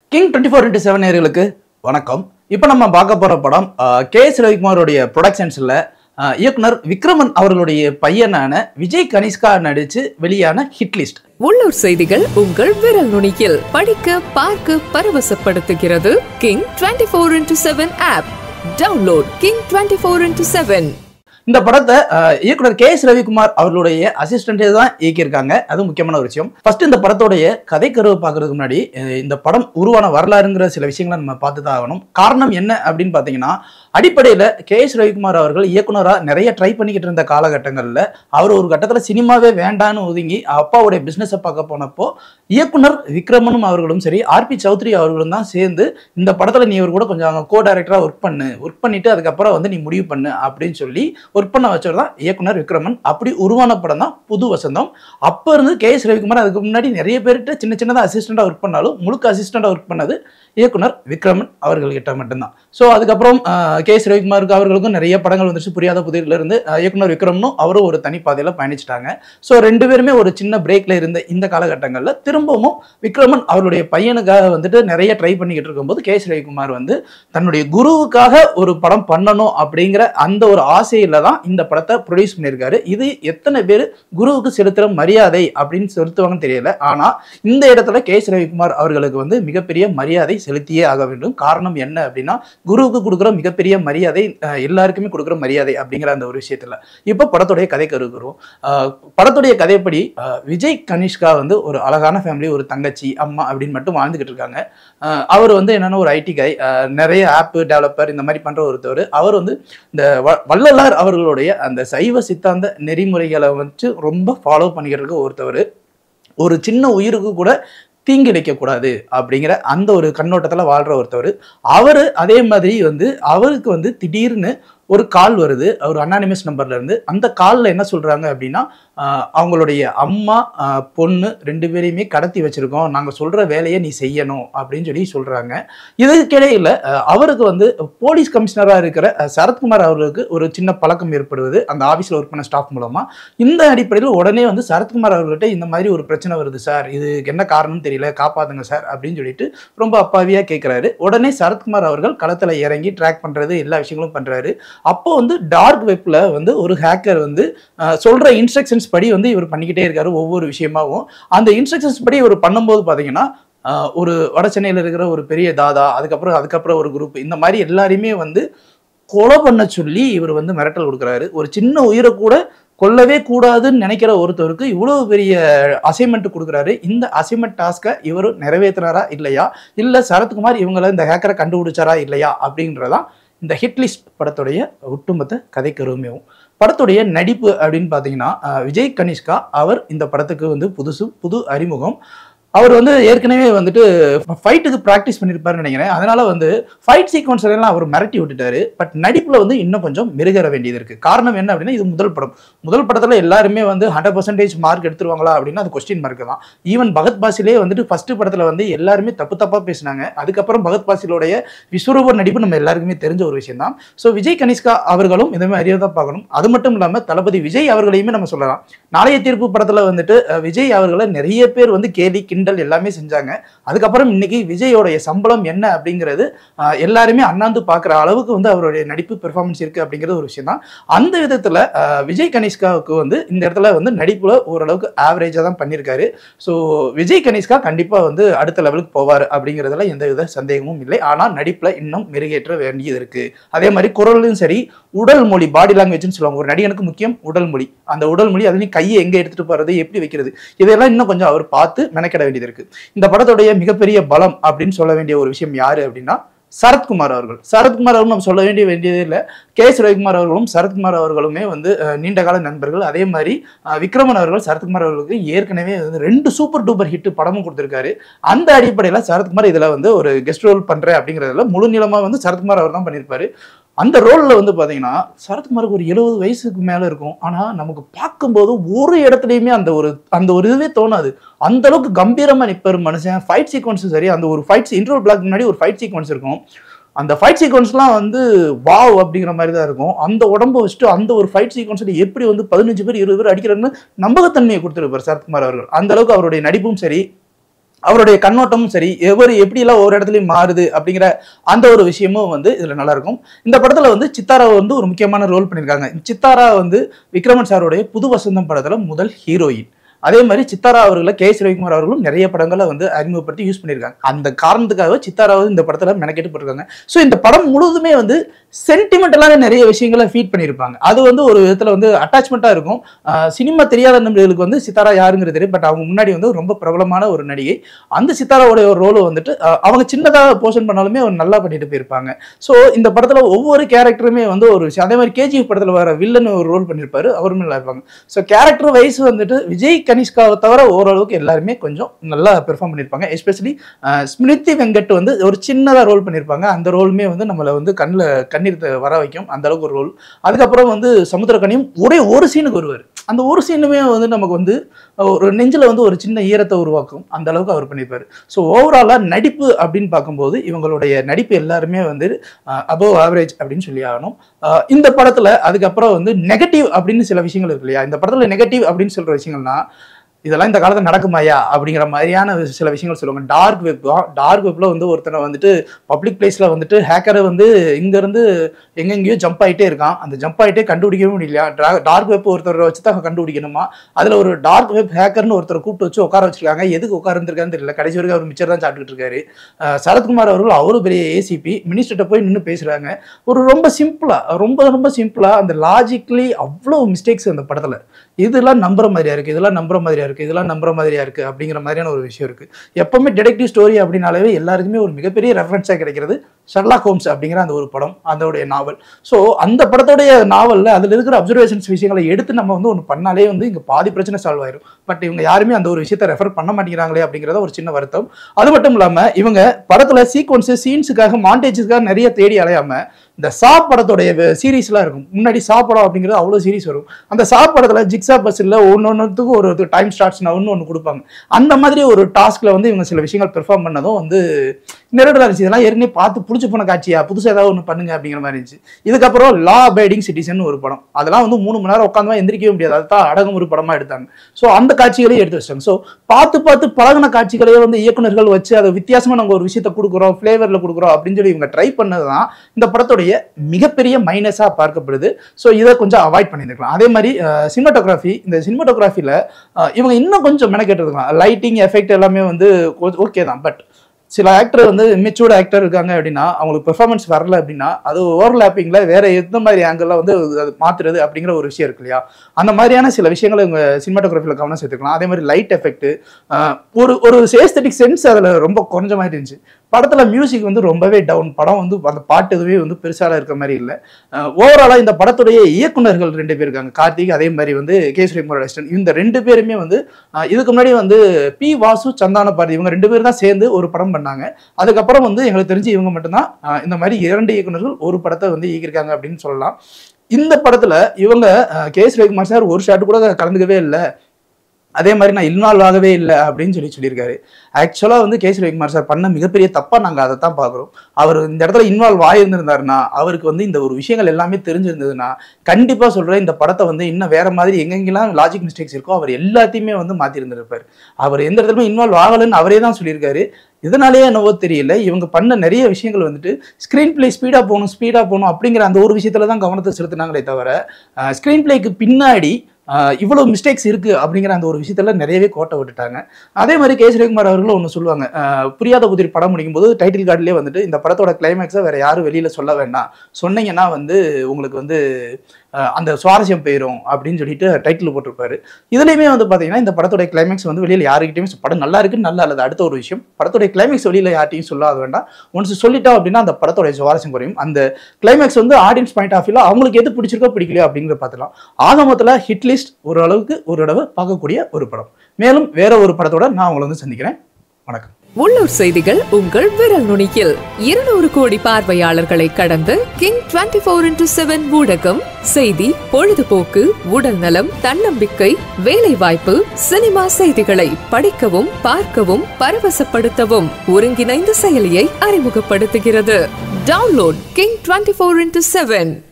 king twenty four into seven நேர்களுக்கு வணக்கம் இப்போ நம்ம பார்க்க போகிற படம் கே எஸ் ரவிக்குமாரோடைய ப்ரொடக்ஷன்ஸில் இயக்குனர் விக்ரமன் அவர்களுடைய பையனான விஜய் கனிஷ்கா நடித்து வெளியான ஹிட் லிஸ்ட் உள்ளூர் செய்திகள் உங்கள் விரல் நுனியில் படிக்க பார்க்க பரவசப்படுத்துகிறது King twenty four into seven app download King twenty four into seven இந்த படத்தை அஹ், இயக்குனர் கே எஸ் ரவிக்குமார் அவர்களுடைய அசிஸ்டண்டே தான் இயக்கியிருக்காங்க அது முக்கியமான ஒரு விஷயம் ஃபர்ஸ்ட் இந்த படத்தோடைய கதை கருவை பார்க்கறதுக்கு முன்னாடி அஹ், இந்த படம் உருவான வரலாறுங்கிற சில விஷயங்களை நம்ம பார்த்து தான் ஆகணும் காரணம் என்ன அப்படின்னு பார்த்தீங்கன்னா அடிப்படையில் கே எஸ் ரவிக்குமார் அவர்கள் இயக்குனராக நிறைய ட்ரை பண்ணிக்கிட்டு இருந்த காலகட்டங்களில் அவர் ஒரு கட்டத்தில் சினிமாவே வேண்டான்னு ஒதுங்கி அப்பாவுடைய பிஸ்னஸை பார்க்க போனப்போ இயக்குனர் விக்ரமனும் அவர்களும் சரி ஆர்பி சௌத்ரி அவர்களும் தான் சேர்ந்து இந்த படத்தில் நீ இவர் கூட கொஞ்சம் கோ டைரக்டராக ஒர்க் பண்ணு ஒர்க் பண்ணிட்டு அதுக்கப்புறம் வந்து நீ முடிவு பண்ணு அப்படின்னு சொல்லி ஒர்க் பண்ண வச்சவர் தான் இயக்குனர் விக்ரமன் அப்படி உருவான படம் தான் புது வசந்தம் அப்போ இருந்து கே எஸ் ரவிக்குமார் அதுக்கு முன்னாடி நிறைய பேர்கிட்ட சின்ன சின்னதாக அசிஸ்டண்டாக ஒர்க் பண்ணாலும் முழுக்க அசிஸ்டண்டாக ஒர்க் பண்ணது இயக்குனர் விக்ரமன் அவர்கள்கிட்ட மட்டும்தான் ஸோ அதுக்கப்புறம் கே எஸ் ரவிக்குமாருக்கு அவர்களுக்கும் நிறைய படங்கள் வந்துச்சு புரியாத புதிரில் இருந்து அஹ், இயக்குனர் விக்ரமனும் அவரும் ஒரு தனி பாதையில் பயணிச்சிட்டாங்க ஸோ ரெண்டு பேருமே ஒரு சின்ன பிரேக்ல இருந்த இந்த காலகட்டங்களில் திரும்பவும் விக்ரமன் அவருடைய பையனுக்காக வந்துட்டு நிறைய ட்ரை பண்ணிக்கிட்டு இருக்கும்போது கே எஸ் ரவிக்குமார் வந்து தன்னுடைய குருவுக்காக ஒரு படம் பண்ணணும் அப்படிங்கிற அந்த ஒரு ஆசையில தான் இந்த படத்தை ப்ரொடியூஸ் பண்ணியிருக்காரு இது எத்தனை பேர் குருவுக்கு செலுத்துகிற மரியாதை அப்படின்னு செலுத்துவாங்கன்னு தெரியல ஆனால் இந்த இடத்துல கே எஸ் ரவிக்குமார் அவர்களுக்கு வந்து மிகப்பெரிய மரியாதை செலுத்தியே ஆக வேண்டும் காரணம் என்ன அப்படின்னா குருவுக்கு கொடுக்குற மிகப்பெரிய மரியாதை அஹ், எல்லாருக்குமே கொடுக்குற மரியாதை அப்படிங்கிற அந்த ஒரு விஷயத்துல இப்போ படத்துடைய கதை கருக்கிறோம் படத்துடைய கதைப்படி அஹ், விஜய் கனிஷ்கா வந்து ஒரு அழகான ஃபேமிலி ஒரு தங்கச்சி அம்மா அப்படின்னு மட்டும் வாழ்ந்துகிட்டு இருக்காங்க அஹ், அவர் வந்து என்னன்னா ஒரு ஐடி கை நிறைய ஆப் டெவலப்பர் இந்த மாதிரி பண்ற ஒருத்தவர் அவர் வந்து இந்த வ- வள்ளலார் அவர்களுடைய அந்த சைவ சித்தாந்த நெறிமுறைகளை வச்சு ரொம்ப ஃபாலோ பண்ணிக்கிட்டு இருக்க ஒருத்தவர் ஒரு சின்ன உயிருக்கு கூட தீங்கு வைக்கக்கூடாது அப்படிங்கிற அந்த ஒரு கண்ணோட்டத்தில் வாழ்கிற ஒருத்தவர் அவர் அதே மாதிரி வந்து அவருக்கு வந்து திடீர்னு ஒரு கால் வருது ஒரு அனானிமஸ் நம்பர்ல இருந்து அந்த காலில் என்ன சொல்றாங்க அப்படின்னா ஆஹ், அவங்களுடைய அம்மா ஆஹ், பொண்ணு ரெண்டு பேரையுமே கடத்தி வச்சிருக்கோம் நாங்கள் சொல்ற வேலையை நீ செய்யணும் அப்படின்னு சொல்லி சொல்றாங்க இதுக்கிடையில அஹ், அவருக்கு வந்து போலீஸ் கமிஷனராக இருக்கிற அஹ், சரத்குமார் அவர்களுக்கு ஒரு சின்ன பழக்கம் ஏற்படுவது அந்த ஆஃபீஸில் ஒர்க் பண்ண ஸ்டாஃப் மூலமா இந்த அடிப்படையில் உடனே வந்து சரத்குமார் அவர்கள்ட்ட இந்த மாதிரி ஒரு பிரச்சனை வருது சார் இது என்ன காரணம்னு தெரியல காப்பாத்துங்க சார் அப்படின்னு சொல்லிட்டு ரொம்ப அப்பாவியா கேட்குறாரு உடனே சரத்குமார் அவர்கள் களத்தில் இறங்கி ட்ராக் பண்றது எல்லா விஷயங்களும் பண்றாரு அப்போ வந்து டார்க் வெப்ல வந்து ஒரு ஹேக்கர் வந்து அஹ், சொல்ற இன்ஸ்ட்ரக்ஷன்ஸ் படி வந்து இவர் பண்ணிக்கிட்டே இருக்காரு ஒவ்வொரு விஷயமாவும் அந்த இன்ஸ்ட்ரக்ஷன்ஸ் படி இவர் பண்ணும்போது பார்த்தீங்கன்னா ஆஹ் ஒரு வட சென்னையில் இருக்கிற ஒரு பெரிய தாதா அதுக்கப்புறம் அதுக்கப்புறம் ஒரு குரூப் இந்த மாதிரி எல்லாரையுமே வந்து கொலை பண்ண சொல்லி இவர் வந்து மிரட்டல் கொடுக்குறாரு ஒரு சின்ன உயிரை கூட கொல்லவே கூடாதுன்னு நினைக்கிற ஒருத்தருக்கு இவ்வளவு பெரிய அசைன்மெண்ட் கொடுக்குறாரு இந்த அசைன்மெண்ட் டாஸ்க்கை இவர் நிறைவேற்றுறாரா இல்லையா இல்லை சரத்குமார் இவங்களை இந்த ஹேக்கரை கண்டுபிடிச்சாரா இல்லையா அப்படின்றதான் இந்த ஹிட் லிஸ்ட் படத்துடைய ஒட்டுமொத்த கதைக்கருமையும் படத்துடைய நடிப்பு அப்படின்னு பார்த்தீங்கன்னா அஹ், விஜய் கனிஷ்கா அவர் இந்த படத்துக்கு வந்து புதுசு புது அறிமுகம் அவர் வந்து ஏற்கனவே வந்துட்டு ஃபைட்டுக்கு ப்ராக்டிஸ் பண்ணியிருப்பாருன்னு நினைக்கிறேன் அதனால வந்து ஃபைட் சீக்வன்ஸ் எல்லாம் அவர் மிரட்டி விட்டுட்டாரு பட் நடிப்பில் வந்து இன்னும் கொஞ்சம் மெருகேற வேண்டியது இருக்கு காரணம் என்ன அப்படின்னா இது முதல் படம் முதல் படத்தில் எல்லாருமே வந்து ஹண்ட்ரட் பர்சன்டேஜ் மார்க் எடுத்துருவாங்களா அப்படின்னா அது கொஸ்டின் மார்க் தான் ஈவன் பகத் பாசிலே வந்துட்டு ஃபர்ஸ்ட் படத்தில் வந்து எல்லாருமே தப்பு தப்பாக பேசினாங்க அதுக்கப்புறம் பகத் பாசிலோடைய விஸ்வரூப நடிப்பு நம்ம எல்லாருக்குமே தெரிஞ்ச ஒரு விஷயம் தான் ஸோ விஜய் கனிஷ்கா அவர்களும் இந்த மாதிரி அறியதான் பார்க்கணும் அது மட்டும் இல்லாமல் தளபதி விஜய் அவர்களையுமே நம்ம சொல்லலாம் நாளைய தீர்ப்பு படத்தில் வந்துட்டு அஹ், விஜய் அவர்களை நிறைய பேர் வந்து கேலி கிண்டல் எல்லாமே செஞ்சாங்க அதுக்கப்புறம் இன்னைக்கு விஜயோடைய சம்பளம் என்ன அப்படிங்கிறது அஹ், எல்லாருமே அண்ணாந்து பார்க்குற அளவுக்கு வந்து அவருடைய நடிப்பு பெர்ஃபார்மன்ஸ் இருக்கு அப்படிங்கிறது ஒரு விஷயம் தான் அந்த விதத்தில் விஜய் கனிஷ்காவுக்கு வந்து இந்த இடத்துல வந்து நடிப்புல ஓரளவுக்கு ஆவரேஜாக தான் பண்ணியிருக்காரு ஸோ விஜய் கனிஷ்கா கண்டிப்பாக வந்து அடுத்த லெவலுக்கு போவார் அப்படிங்கிறதுல எந்த வித சந்தேகமும் இல்லை ஆனால் நடிப்பில் இன்னும் மெருகேற்ற வேண்டியது இருக்கு அதே மாதிரி குரலும் சரி உடல் மொழி பாடி லாங்குவேஜ்னு சொல்லுவாங்க ஒரு நடிகனுக்கு முக்கியம் உடல் மொழி அந்த உடல் மொழி அதுலேயும் கையை எங்கே எடுத்துட்டு போறது எப்படி வைக்கிறது இதெல்லாம் இன்னும் கொஞ்சம் அவர் பார்த்து மெனக்கிட வேண்டியது இருக்கு இந்த படத்துடைய மிகப்பெரிய பலம் அப்படின்னு சொல்ல வேண்டிய ஒரு விஷயம் யாரு அப்படின்னா சரத்குமார் அவர்கள் சரத்குமார் அவர்கள் நம்ம சொல்ல வேண்டிய வேண்டியதே இல்லை கே எஸ் ரவிக்குமார் அவர்களும் சரத்குமார் அவர்களுமே வந்து அஹ், நீண்ட கால நண்பர்கள் அதே மாதிரி அஹ், விக்ரமன் அவர்கள் சரத்குமார் அவர்களுக்கு ஏற்கனவே வந்து ரெண்டு சூப்பர் டூப்பர் ஹிட் படமும் கொடுத்திருக்காரு அந்த அடிப்படையில் சரத்குமார் இதில் வந்து ஒரு கெஸ்ட் ரோல் பண்ணுறேன் அப்படிங்கிறதுல முழு நிலமாக வந்து சரத்குமார் அவர் தான் பண்ணியிருப்பாரு அந்த ரோலில் வந்து பார்த்தீங்கன்னா சரத்குமாருக்கு ஒரு எழுபது வயசுக்கு மேலே இருக்கும் ஆனால் நமக்கு பார்க்கும்போது ஒரு இடத்துலையுமே அந்த ஒரு அந்த ஒரு இதுவே தோணாது அந்த அளவுக்கு கம்பீரமாக நிற்பார் மனுஷன் ஃபைட் சீக்வன்ஸும் சரி அந்த ஒரு ஃபைட் இன்ட்ரோ பிளாக் முன்னாடி ஒரு ஃபைட் சீக்வன்ஸ் இருக்கும் அந்த ஃபைட் சீக்வன்ஸ்லாம் வந்து வாவ் அப்படிங்கிற மாதிரி தான் இருக்கும் அந்த உடம்ப வச்சுட்டு அந்த ஒரு ஃபைட் சீக்வன்ஸில் எப்படி வந்து பதினஞ்சு பேர் இருபது பேர் அடிக்கிறாருன்னு நம்பகத்தன்மையை கொடுத்துருப்பார் சரத்குமார் அவர்கள் அந்த அளவுக்கு அவருடைய நடிப்பும் சரி அவருடைய கண்ணோட்டமும் சரி எவர் எப்படியெல்லாம் ஒவ்வொரு இடத்துலையும் மாறுது அப்படிங்கிற அந்த ஒரு விஷயமும் வந்து இதுல நல்லா இருக்கும் இந்த படத்துல வந்து சித்தாரா வந்து ஒரு முக்கியமான ரோல் பண்ணியிருக்காங்க சித்தாரா வந்து விக்ரமன் சாருடைய புது வசந்தம் படத்துல முதல் ஹீரோயின் அதே மாதிரி சித்தாரா அவர்களை கே எஸ் ரவிக்குமார் அவர்களும் நிறைய படங்களை வந்து அறிமுகப்படுத்தி யூஸ் பண்ணியிருக்காங்க அந்த காரணத்துக்காக சித்தாராவது இந்த படத்துல மெனக்கெட்டு போட்டிருக்காங்க ஸோ இந்த படம் முழுவதுமே வந்து சென்டிமெண்டலான நிறைய விஷயங்களை ஃபீட் பண்ணியிருப்பாங்க அது வந்து ஒரு விதத்துல வந்து அட்டாச்மெண்ட்டாக இருக்கும் ஆஹ் சினிமா தெரியாத நண்பர்களுக்கு வந்து சித்தாரா யாருங்கிறது தெரியும் பட் அவங்க முன்னாடி வந்து ரொம்ப பிரபலமான ஒரு நடிகை அந்த சித்தாராவோட ஒரு ரோலை வந்துட்டு ஆஹ் அவங்க சின்னதாக போர்ஷன் பண்ணாலுமே அவர் நல்லா பண்ணிட்டு போயிருப்பாங்க ஸோ இந்த படத்துல ஒவ்வொரு கேரக்டருமே வந்து ஒரு விஷயம் அதே மாதிரி கேஜிஎஃப் படத்துல வர வில்லன் ஒரு ரோல் பண்ணியிருப்பாரு அவருமே நல்லா இருப்பாங்க ஸோ கேரக்டர் வைஸ் வந்துட்டு விஜய் கனிஷ்காவை தவிர ஓரளவுக்கு எல்லாருமே கொஞ்சம் நல்லா பெர்ஃபார்ம் பண்ணியிருப்பாங்க எஸ்பெஷலி ஸ்மிருதி வெங்கட் வந்து ஒரு சின்னதாக ரோல் பண்ணியிருப்பாங்க அந்த ரோலுமே வந்து நம்மளை வந்து கண்ணில் கண்ணீர் த- வர வைக்கும் அந்த அளவுக்கு ஒரு ரோல் அதுக்கப்புறம் வந்து சமுத்திரக்கனியும் ஒரே ஒரு சீனுக்கு வருவார் அந்த ஒரு சீனுமே வந்து நமக்கு வந்து ஒரு நெஞ்சில் வந்து ஒரு சின்ன ஈரத்தை உருவாக்கும் அந்த அளவுக்கு அவர் பண்ணியிருப்பாரு ஸோ ஓவராலாக நடிப்பு அப்படின்னு பார்க்கும்போது இவங்களுடைய நடிப்பு எல்லாருமே வந்து அபவ் ஆவரேஜ் அப்படின்னு சொல்லி ஆகணும் அஹ் இந்த படத்துல அதுக்கப்புறம் வந்து நெகட்டிவ் அப்படின்னு சில விஷயங்கள் இருக்கு இல்லையா இந்த படத்துல நெகட்டிவ் அப்படின்னு சொல்ற விஷயங்கள்னா இதெல்லாம் இந்த காலத்துல நடக்குமாயா அப்படிங்கிற மாதிரியான சில விஷயங்கள் சொல்லுவாங்க டார்க் வெப் டார்க் வெப்ல வந்து ஒருத்தனை வந்துட்டு பப்ளிக் பிளேஸ்ல வந்துட்டு ஹேக்கரை வந்து இங்க இருந்து எங்கெங்கேயோ ஜம்ப் ஆயிட்டே இருக்கான் அந்த ஜம்ப் ஆயிட்டே கண்டுபிடிக்கவே முடியலையா டார்க் வெப் ஒருத்தர் வச்சு தான் கண்டுபிடிக்கணுமா அதுல ஒரு டார்க் வெப் ஹேக்கர்னு ஒருத்தரை கூப்பிட்டு வச்சு உட்கார வச்சிருக்காங்க எதுக்கு உட்கார இருந்திருக்கான்னு தெரியல கடைசி வரைக்கும் அவர் மிச்சர் தான் சாப்பிட்டுட்டு இருக்காரு அஹ் சரத்குமார் அவர்கள் அவரும் பெரிய ஏசிபி மினிஸ்டர்கிட்ட போய் நின்று பேசுறாங்க ஒரு ரொம்ப சிம்பிளா ரொம்ப ரொம்ப சிம்பிளா அந்த லாஜிக்கலி அவ்வளோ மிஸ்டேக்ஸ் அந்த படத்துல இதெல்லாம் நம்புற மாதிரியா இருக்கு இதெல்லாம் நம்புற மாதிரியா இருக்கு இதெல்லாம் நம்புற மாதிரியா இருக்கு அப்படிங்கிற மாதிரியான ஒரு விஷயம் இருக்கு எப்பவுமே டிடெக்டிவ் ஸ்டோரி அப்படின்னாலே எல்லாருக்குமே ஒரு மிகப்பெரிய ரெஃபரன்ஸா கிடைக்கிறது ஷர்லாக் ஹோம்ஸ் அப்படிங்கிற அந்த ஒரு படம் அதோடைய நாவல் ஸோ அந்த படத்தோடைய நாவல்ல அதுல இருக்கிற அப்சர்வேஷன்ஸ் விஷயங்களை எடுத்து நம்ம வந்து ஒன்று பண்ணாலே வந்து இங்க பாதி பிரச்சனை சால்வ் ஆயிரும் பட் இவங்க யாருமே அந்த ஒரு விஷயத்தை ரெஃபர் பண்ண மாட்டேங்கிறாங்களே அப்படிங்கிறத ஒரு சின்ன வருத்தம் அது மட்டும் இல்லாம இவங்க படத்துல சீக்வன்ஸ் சீன்ஸுக்காக மாண்டேஜஸ்க்காக நிறைய தேடி அலையாம இந்த சா படத்தோடைய சீரீஸ்லாம் இருக்கும் முன்னாடி சா படம் அப்படிங்கிறது அவ்வளோ சீரிஸ் வரும் அந்த சா படத்துல ஜிக்ஸா பஸ்ஸில் ஒன்னொன்னுத்துக்கும் ஒரு டைம் ஸ்டார்ட்ஸ் ஒன்று ஒன்று கொடுப்பாங்க அந்த மாதிரி ஒரு டாஸ்க்ல வந்து இவங்க சில விஷயங்கள் பெர்ஃபார்ம் பண்ணதும் வந்து நிரடராக இருந்துச்சு இதெல்லாம் ஏற்கனவே பார்த்து பிடிச்சி போன காட்சியா புதுசாக ஏதாவது ஒன்று பண்ணுங்க அப்படிங்கிற மாதிரி இருந்துச்சு இதுக்கப்புறம் லா அபைடிங் சிட்டிசன் ஒரு படம் அதெல்லாம் வந்து மூணு மணி நேரம் உட்காந்து எந்திரிக்கவே முடியாது அதுதான் அடங்கும் ஒரு படமா எடுத்தாங்க ஸோ அந்த காட்சிகளையும் எடுத்து வச்சிட்டாங்க ஸோ பார்த்து பார்த்து பழகின காட்சிகளையே வந்து இயக்குனர்கள் வச்சு அதை வித்தியாசமா நாங்கள் ஒரு விஷயத்தை கொடுக்குறோம் ஃப்ளேவரில் கொடுக்குறோம் அப்படின்னு சொல்லி இவங்க ட்ரை பண்ணது தான் இந்த படத்துடைய மிகப்பெரிய மைனஸாக பார்க்கப்படுது ஸோ இதை கொஞ்சம் அவாய்ட் பண்ணியிருக்கலாம் அதே மாதிரி சினிமாட்டோகிராஃபி இந்த சினிமாட்டோகிராஃபியில் இவங்க இன்னும் கொஞ்சம் மெனக்கெட்டுருக்கலாம் லைட்டிங் எஃபெக்ட் எல்லாமே வந்து ஓகே தான் பட் சில ஆக்டர் வந்து மெச்சூர்ட் ஆக்டர் இருக்காங்க அப்படின்னா அவங்களுக்கு பெர்ஃபார்மன்ஸ் வரல அப்படின்னா அது ஓவர்லாப்பிங்கில் வேற எந்த மாதிரி ஆங்கிளில் வந்து அது மாத்துறது அப்படிங்கிற ஒரு விஷயம் இருக்கு இல்லையா அந்த மாதிரியான சில விஷயங்களை இவங்க சினிமாட்டோகிராஃபியில் கவனம் சேர்த்துக்கலாம் அதே மாதிரி லைட் எஃபெக்ட் ஒரு ஒரு ஏஸ்தட்டிக் சென்ஸ் அதில் ரொம்ப குறைஞ்ச மாதிரி இருந்துச்சு படத்தில் மியூசிக் வந்து ரொம்பவே டவுன் படம் வந்து அந்த பாட்டு எதுவுமே வந்து பெருசாக இருக்க மாதிரி இல்லை ஓவராலாக இந்த படத்துடைய இயக்குனர்கள் ரெண்டு பேர் இருக்காங்க கார்த்திக் அதே மாதிரி வந்து கே ஸ்ரீகுமார் அசிஸ்டன் இந்த ரெண்டு பேருமே வந்து அஹ், இதுக்கு முன்னாடி வந்து பி வாசு சந்தான பாரதி இவங்க ரெண்டு பேரும் தான் சேர்ந்து ஒரு படம் பண்ணாங்க அதுக்கப்புறம் வந்து எங்களுக்கு தெரிஞ்சு இவங்க மட்டும்தான் அஹ், இந்த மாதிரி இரண்டு இயக்குனர்கள் ஒரு படத்தை வந்து இயக்கியிருக்காங்க அப்படின்னு சொல்லலாம் இந்த படத்துல இவங்க அஹ், கே எஸ் ரவிக்குமார் சார் ஒரு ஷாட் கூட கலந்துக்கவே இல்லை அதே மாதிரி நான் இன்வால்வ் ஆகவே இல்லை அப்படின்னு சொல்லி சொல்லியிருக்காரு ஆக்சுவலாக வந்து கே ரவிக்குமார் சார் பண்ண மிகப்பெரிய தப்பாக நாங்கள் அதை தான் பார்க்குறோம் அவர் இந்த இடத்துல இன்வால்வ் ஆகியிருந்திருந்தாருன்னா அவருக்கு வந்து இந்த ஒரு விஷயங்கள் எல்லாமே தெரிஞ்சிருந்ததுன்னா கண்டிப்பாக சொல்கிறேன் இந்த படத்தை வந்து இன்னும் வேற மாதிரி எங்கெங்கெல்லாம் லாஜிக் மிஸ்டேக்ஸ் இருக்கோ அவர் எல்லாத்தையுமே வந்து மாற்றிருந்திருப்பார் அவர் எந்த இடத்துலையுமே இன்வால்வ் ஆகலைன்னு அவரே தான் சொல்லியிருக்காரு இதனாலேயே என்னவோ தெரியல இவங்க பண்ண நிறைய விஷயங்கள் வந்துட்டு ஸ்க்ரீன் பிளே ஸ்பீடாக போகணும் ஸ்பீடாக போகணும் அப்படிங்கிற அந்த ஒரு விஷயத்துல தான் கவனத்தை செலுத்தினாங்களே தவிர ஸ்க்ரீன் பிளேக்கு பின்னாடி ஆஹ் இவ்வளவு மிஸ்டேக்ஸ் இருக்கு அப்படிங்கிற அந்த ஒரு விஷயத்துல நிறையவே கோட்டை விட்டுட்டாங்க அதே மாதிரி கே ரவிக்குமார் அவர்களும் ஒன்று சொல்லுவாங்க ஆஹ் புரியாத புதிர் படம் முடிக்கும் போது டைட்டில் கார்டுலேயே வந்துட்டு இந்த படத்தோட கிளைமேக்ஸை வேற யாரும் வெளியில சொல்ல வேண்டாம் சொன்னீங்கன்னா வந்து உங்களுக்கு வந்து ஆஹ் அந்த சுவாரஸ்யம் போயிடும் அப்படின்னு சொல்லிட்டு டைட்டில் போட்டிருப்பாரு இதுலயுமே வந்து பாத்தீங்கன்னா இந்த படத்தோட கிளைமேக்ஸ் வந்து வெளியில யாருக்கிட்டையுமே சொ- படம் நல்லா இருக்கு நல்லா அல்லது அடுத்த ஒரு விஷயம் படத்தோட கிளைமேக்ஸ் வெளியில யார்ட்டையும் சொல்லாத வேண்டாம் ஒன்ஸ் சொல்லிட்டோம் அப்படின்னா அந்த படத்தோட சுவாரஸ்யம் குறையும் அந்த கிளைமேக்ஸ் வந்து ஆடியன்ஸ் பாயிண்ட் ஆஃப் வியூல அவங்களுக்கு எது பிடிச்சிருக்கோ பிடிக்கலையோ அப்படிங்கிறத பார்த்துலாம் ஆக மொத்தத்தில் ஹிட் லிஸ்ட் ஒரு அளவுக்கு ஒரு தடவை பார்க்கக்கூடிய ஒரு படம் மேலும் வேற ஒரு படத்தோட நான் உங்களை வந்து சந்திக்கிறேன் வணக்கம் உள்ளூர் செய்திகள் உங்கள் விரல் நுனியில் இருநூறு கோடி பார்வையாளர்களை கடந்து King twenty four into seven ஊடகம் செய்தி பொழுதுபோக்கு உடல் நலம் தன்னம்பிக்கை வேலை வாய்ப்பு சினிமா செய்திகளை படிக்கவும் பார்க்கவும் பரவசப்படுத்தவும் ஒருங்கிணைந்த செயலியை அறிமுகப்படுத்துகிறது download King twenty four into seven